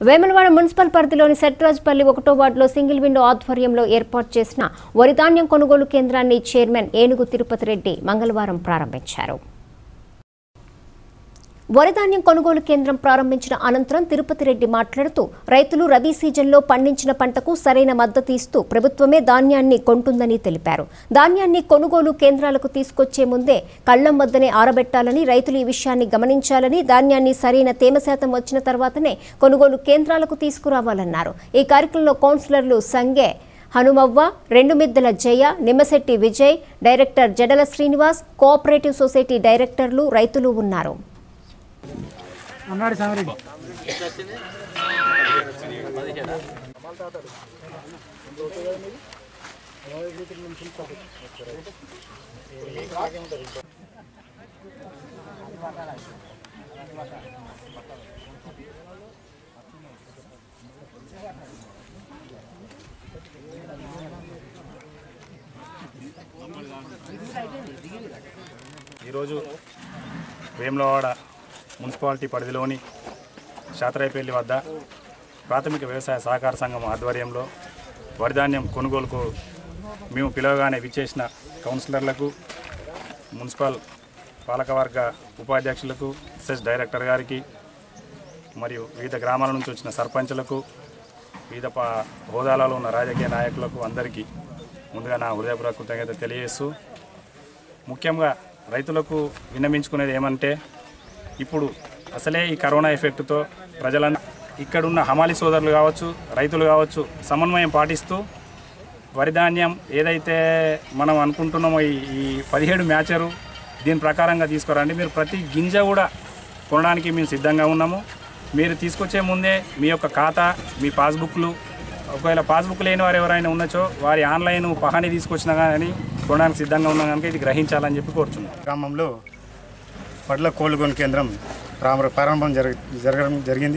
Vemulawada municipal పరిధిలోని సెట్రాజ్పల్లి ఒకటో వార్డులో సింగిల్ విండో ఆధ్వర్యంలో ఏర్పాటు చేసిన వరిధాన్యం కొనుగోలు కేంద్రాన్ని చైర్మన్ ఏనుగు తిరుపతి రెడ్డి మంగళవారం ప్రారంభించారు వరిధాన్యం కొనుగోలు కేంద్రం ప్రారంభించిన అనంతరం తిరుపతి రెడ్డి మాట్లాడుతూ రైతులు రబీ సీజన్లో పండించిన పంటకు సరైన మద్దతు ఇస్తూ ప్రభుత్వమే ధాన్యాన్ని కొంటుందని తెలిపారు ధాన్యాన్ని కొనుగోలు కేంద్రాలకు తీసుకొచ్చే ముందే కళ్లం వద్దనే ఆరబెట్టాలని రైతులు ఈ విషయాన్ని గమనించాలని ధాన్యాన్ని సరైన తేమ శాతం వచ్చిన తర్వాతనే కొనుగోలు కేంద్రాలకు తీసుకురావాలన్నారు ఈ కార్యక్రమంలో కౌన్సిలర్లు సంగే హనుమవ్వ రెండు Middala Jaya Nimmashetti Vijay director Jadala Srinivas cooperative society డైరెక్టర్లు రైతులు ఉన్నారు అన్నాడు సామిరెడ్డి ఈరోజు వేములవాడ మున్సిపాలిటీ పరిధిలోని శాతరాయపల్లి వద్ద ప్రాథమిక వ్యవసాయ సహకార సంఘం ఆధ్వర్యంలో వరిధాన్యం కొనుగోలుకు మేము పిలవగానే విచ్చేసిన కౌన్సిలర్లకు మున్సిపల్ పాలకవర్గ ఉపాధ్యక్షులకు ఎస్ఎస్ డైరెక్టర్ గారికి మరియు వివిధ గ్రామాల నుంచి వచ్చిన సర్పంచులకు వివిధ ప హోదాలలో ఉన్న రాజకీయ నాయకులకు అందరికీ ముందుగా నా హృదయపూర్వక కృతజ్ఞత తెలియజేస్తూ ముఖ్యంగా రైతులకు విన్నమించుకునేది ఏమంటే ఇప్పుడు అసలే ఈ కరోనా ఎఫెక్ట్తో ప్రజలందరూ ఇక్కడున్న హమాలి సోదరులు కావచ్చు రైతులు కావచ్చు సమన్వయం పాటిస్తూ వరి ధాన్యం ఏదైతే మనం అనుకుంటున్నామో ఈ ఈ పదిహేడు మ్యాచరు దీని ప్రకారంగా తీసుకురండి మీరు ప్రతి గింజ కూడా కొనడానికి మేము సిద్ధంగా ఉన్నాము మీరు తీసుకొచ్చే ముందే మీ యొక్క ఖాతా మీ పాస్బుక్లు ఒకవేళ పాస్బుక్ లేని వారు ఎవరైనా ఉన్నచో వారి ఆన్లైన్ పహాని తీసుకొచ్చినా కానీ కొనడానికి సిద్ధంగా ఉన్నాం కనుక ఇది గ్రహించాలని చెప్పి కోరుచున్నాం గ్రామంలో వడ్ల కొనుగోలు కేంద్రం ప్రారంభ ప్రారంభం జరగ జరగడం జరిగింది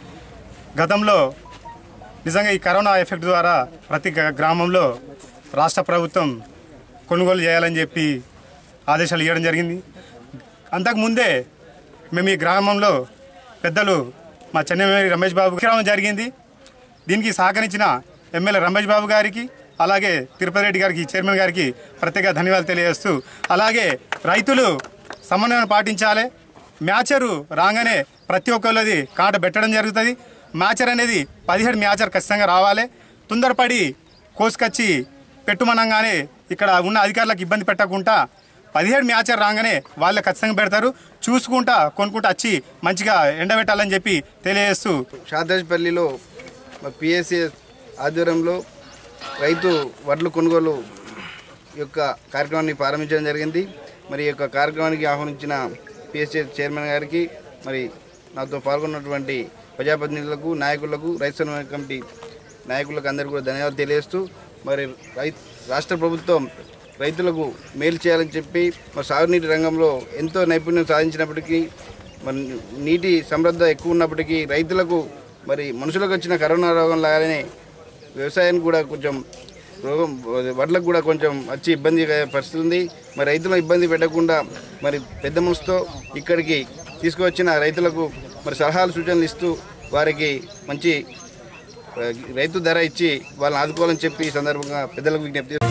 గతంలో నిజంగా ఈ కరోనా ఎఫెక్ట్ ద్వారా ప్రతి గ- గ్రామంలో రాష్ట్ర ప్రభుత్వం కొనుగోలు చేయాలని చెప్పి ఆదేశాలు ఇవ్వడం జరిగింది అంతకుముందే మేము ఈ గ్రామంలో పెద్దలు మా చెన్నై రమేష్ బాబు రావడం జరిగింది దీనికి సహకరించిన ఎమ్మెల్యే రమేష్ బాబు గారికి అలాగే తిరుపతి రెడ్డి గారికి చైర్మన్ గారికి ప్రత్యేక ధన్యవాదాలు తెలియజేస్తూ అలాగే రైతులు సమన్వయం పాటించాలి మ్యాచరు రాగానే ప్రతి ఒక్కళ్ళది కాట పెట్టడం జరుగుతుంది మ్యాచర్ అనేది పదిహేడు మ్యాచర్ ఖచ్చితంగా రావాలి తొందరపడి కోసుకొచ్చి పెట్టుమనంగానే ఇక్కడ ఉన్న అధికారులకు ఇబ్బంది పెట్టకుండా పదిహేడు మ్యాచర్ రాగానే వాళ్ళే ఖచ్చితంగా పెడతారు చూసుకుంటా కొనుక్కుంటా వచ్చి మంచిగా ఎండబెట్టాలని చెప్పి తెలియజేస్తూ షాదాజ్పల్లిలో పిఎస్సి ఆధ్వర్యంలో రైతు వడ్లు కొనుగోలు యొక్క కార్యక్రమాన్ని ప్రారంభించడం జరిగింది మరి ఈ యొక్క కార్యక్రమానికి ఆహ్వానించిన పిఎస్సి చైర్మన్ గారికి మరి నాతో పాల్గొన్నటువంటి ప్రజాప్రతినిధులకు నాయకులకు రైతు సమన్వయ కమిటీ నాయకులకు అందరికీ కూడా ధన్యవాదాలు తెలియజేస్తూ మరి రై రాష్ట్ర ప్రభుత్వం రైతులకు మేలు చేయాలని చెప్పి మరి సాగునీటి రంగంలో ఎంతో నైపుణ్యం సాధించినప్పటికీ మరి నీటి సమృద్ధ ఎక్కువ ఉన్నప్పటికీ రైతులకు మరి మనుషులకు వచ్చిన కరోనా రోగం లాగానే వ్యవసాయానికి కూడా కొంచెం రోగం వడ్లకు కూడా కొంచెం వచ్చి ఇబ్బంది పరిస్థితి ఉంది మరి రైతులను ఇబ్బంది పెట్టకుండా మరి పెద్ద మనసుతో ఇక్కడికి తీసుకువచ్చిన రైతులకు మరి సలహాలు సూచనలు ఇస్తూ వారికి మంచి ఆ, రైతు ధర ఇచ్చి వాళ్ళని ఆదుకోవాలని చెప్పి ఈ సందర్భంగా పెద్దలకు విజ్ఞప్తి